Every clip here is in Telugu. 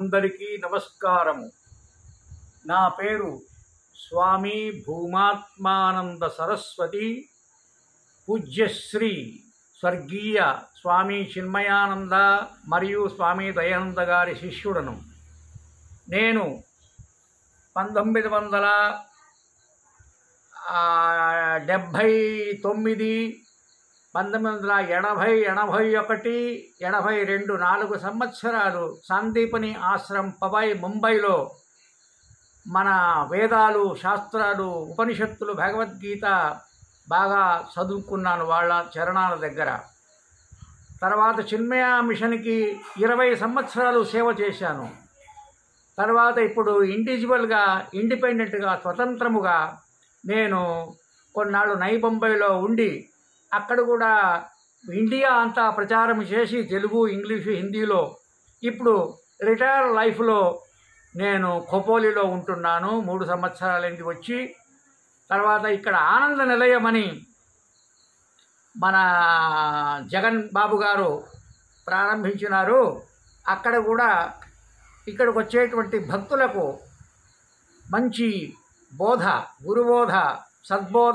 అందరికీ నమస్కారము నా పేరు స్వామి భూమాత్మానంద సరస్వతి పూజ్యశ్రీ స్వర్గీయ స్వామి చిన్మయానంద మరియు స్వామి దయానంద గారి శిష్యుడను నేను పంతొమ్మిది వందల ఆ, డెబ్భై తొమ్మిది పంతొమ్మిది వందల ఎనభై ఎనభై ఒకటి ఎనభై రెండు నాలుగు సంవత్సరాలు సందీపని ఆశ్రమ్ పవై ముంబైలో మన వేదాలు శాస్త్రాలు ఉపనిషత్తులు భగవద్గీత బాగా చదువుకున్నాను వాళ్ళ చరణాల దగ్గర తర్వాత చిన్మయ మిషన్కి ఇరవై సంవత్సరాలు సేవ చేశాను తర్వాత ఇప్పుడు ఇండివిజువల్గా ఇండిపెండెంట్గా స్వతంత్రముగా నేను కొన్నాళ్ళు నై బొంబాయిలో ఉండి అక్కడ కూడా ఇండియా అంతా ప్రచారం చేసి తెలుగు ఇంగ్లీషు హిందీలో ఇప్పుడు రిటైర్ లైఫ్లో నేను ఖోపోలిలో ఉంటున్నాను మూడు సంవత్సరాలైంది వచ్చి తర్వాత ఇక్కడ ఆనంద నిలయం అని మన జగన్ బాబు గారు ప్రారంభించినారు అక్కడ కూడా ఇక్కడికి వచ్చేటువంటి భక్తులకు మంచి బోధ గురుబోధ సద్బోధ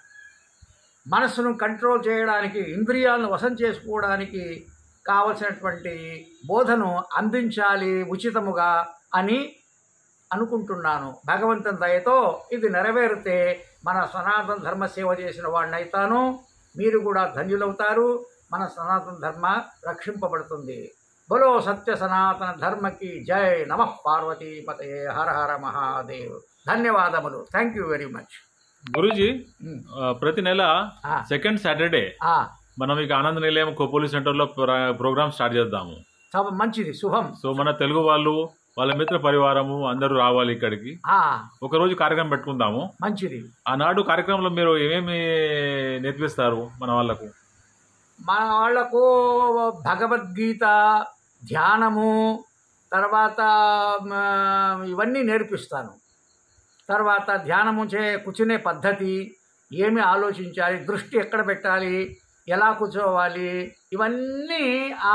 మనసును కంట్రోల్ చేయడానికి ఇంద్రియాలను వశం చేసుకోవడానికి కావలసినటువంటి బోధను అందించాలి ఉచితముగా అని అనుకుంటున్నాను భగవంతుని దయతో ఇది నెరవేరితే మన సనాతన ధర్మ సేవ చేసిన వాడిని అవుతాను మీరు కూడా ధన్యులవుతారు మన సనాతన ధర్మ రక్షింపబడుతుంది బలో సత్య సనాతన ధర్మకి జై నమ పార్వతీపతయే హర హర మహాదేవ్ ధన్యవాదములు థ్యాంక్ యూ వెరీ మచ్ గురూజీ ఆ, ప్రతి నెల ఆ, సెకండ్ సాటర్డే ఆ, మనం ఇక ఆనంద నిలయం కోపోలి సెంటర్లో ప్ర- ప్రోగ్రామ్ స్టార్ట్ చేద్దాము చాలా మంచిది శుభం సో మన తెలుగు వాళ్ళు వాళ్ళ మిత్ర పరివారము అందరూ రావాలి ఇక్కడికి ఆ, ఒక రోజు కార్యక్రమం పెట్టుకుందాము మంచిది ఆనాడు కార్యక్రమంలో మీరు ఏమేమి నేర్పిస్తారు మన వాళ్ళకు మన వాళ్లకు భగవద్గీత ధ్యానము తర్వాత మ, ఇవన్నీ నేర్పిస్తాను తర్వాత ధ్యానము చే కూర్చునే పద్ధతి ఏమి ఆలోచించాలి దృష్టి ఎక్కడ పెట్టాలి ఎలా కూర్చోవాలి ఇవన్నీ ఆ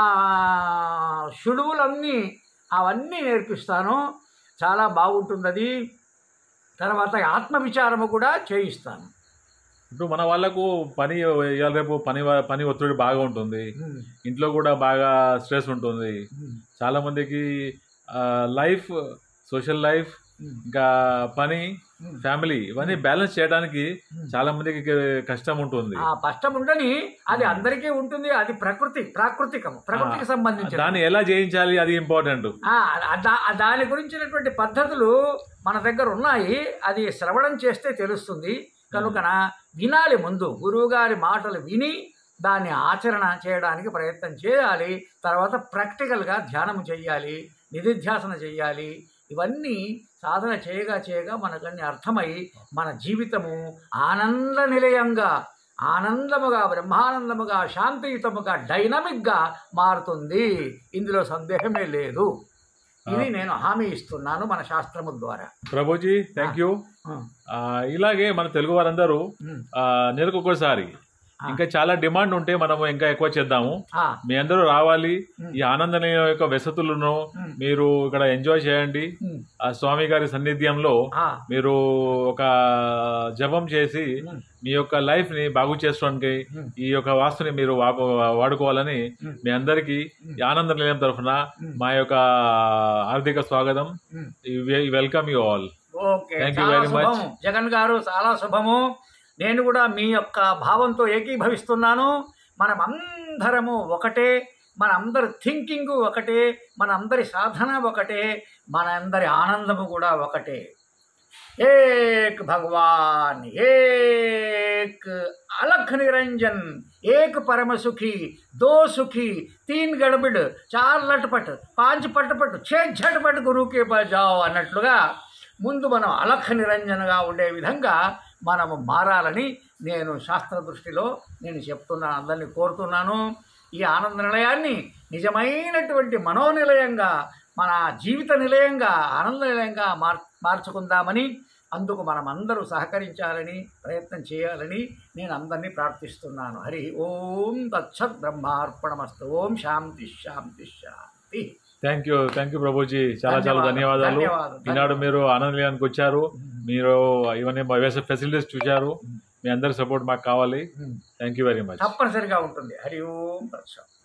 షుడువులన్నీ అవన్నీ నేర్పిస్తాను చాలా బాగుంటుంది అది తర్వాత ఆత్మవిచారము కూడా చేయిస్తాను ఇప్పుడు మన వాళ్ళకు పని ఇవాళ రేపు పని పని ఒత్తిడి బాగా ఉంటుంది ఇంట్లో కూడా బాగా స్ట్రెస్ ఉంటుంది చాలా మందికి లైఫ్ సోషల్ లైఫ్ ఇంకా పని ఫ్యామిలీ ఇవన్నీ బ్యాలెన్స్ చేయడానికి చాలా మందికి కష్టం ఉంటుంది ఆ కష్టం ఉండని అది అందరికీ ఉంటుంది అది ప్రకృతి ప్రాకృతికం ప్రకృతికి సంబంధించిన దాన్ని ఎలా జయించాలి అది ఇంపార్టెంట్ ఆ, ఆ దా- ఆ దాని గురించినటువంటి పద్ధతులు మన దగ్గర ఉన్నాయి అది శ్రవణం చేస్తే తెలుస్తుంది కనుకన వినాలి ముందు గురువుగారి మాటలు విని దాన్ని ఆచరణ చేయడానికి ప్రయత్నం చేయాలి తర్వాత ప్రాక్టికల్గా ధ్యానం చేయాలి నిధిధ్యాసన చేయాలి ఇవన్నీ సాధన చేయగా చేయగా మనకన్నీ అర్థమై మన జీవితము ఆనంద నిలయంగా ఆనందముగా బ్రహ్మానందముగా శాంతియుతముగా డైనమిక్గా మారుతుంది ఇందులో సందేహమే లేదు ఇది నేను హామీ ఇస్తున్నాను మన శాస్త్రము ద్వారా ప్రభుజీ థ్యాంక్ యూ ఆ, ఇలాగే మన తెలుగు వారందరూ ఉమ్, ఆ, నెలకు ఒక్కోసారి ఇంకా చాలా డిమాండ్ ఉంటే మనము ఇంకా ఎక్కువ చేద్దాము ఆ, మీ అందరూ రావాలి ఉమ్, ఈ ఆనందం యొక్క వసతులను ఉమ్, మీరు ఇక్కడ ఎంజాయ్ చేయండి ఉమ్, ఆ స్వామి గారి సన్నిధ్యంలో ఆ, మీరు ఒక జపం చేసి ఉమ్, మీ యొక్క లైఫ్ ని బాగు చేసుకోవడానికి ఉమ్, ఈ యొక్క వాస్తుని మీరు వాకు- వాడుకోవాలని ఉమ్, మీ అందరికీ ఉమ్, ఈ ఆనంద నిలయం తరఫున ఉమ్, మా యొక్క ఆర్థిక స్వాగతం ఉమ్. Welcome you all okay Thank you చాలా very much. శుభము జగన్ గారు చాలా శుభము నేను కూడా మీ యొక్క భావంతో ఏకీభవిస్తున్నాను మనం అందరము ఒకటే మన అందరి థింకింగ్ ఒకటే మన అందరి సాధన ఒకటే మన అందరి ఆనందము కూడా ఒకటే एक भगवान एक अलख निरंजन एक परम सुखी दो सुखी तीन गड़बड़ चार लटपट पांच पटपट छह झटपट గురువు కే పాస్ జాओ అన్నట్లుగా ముందు మనం అలఖ నిరంజనగా ఉండే విధంగా మనము మారాలని నేను శాస్త్ర దృష్టిలో నేను చెప్తున్నాను అందరినీ కోరుతున్నాను ఈ ఆనంద నిలయాన్ని నిజమైనటువంటి మనోనిలయంగా మన జీవిత నిలయంగా ఆనంద నిలయంగా మార్ మార్చుకుందామని అందుకు మనం అందరూ సహకరించాలని ప్రయత్నం చేయాలని నేను అందరినీ ప్రార్థిస్తున్నాను హరి ఓం తచ్చత్ బ్రహ్మార్పణమస్తు ఓం శాంతి శాంతి శాంతి థ్యాంక్ యూ థ్యాంక్ యూ ప్రభుజీ చాలా చాలా ధన్యవాదాలు ధన్యవాదాలు ఈనాడు మీరు ఆనందయానికి వచ్చారు మీరు ఇవన్నీ ఫెసిలిటీస్ చూశారు మీ అందరి సపోర్ట్ మాకు కావాలి థ్యాంక్ యూ వెరీ మచ్ తప్పనిసరిగా ఉంటుంది హరి ఓం తత్సత్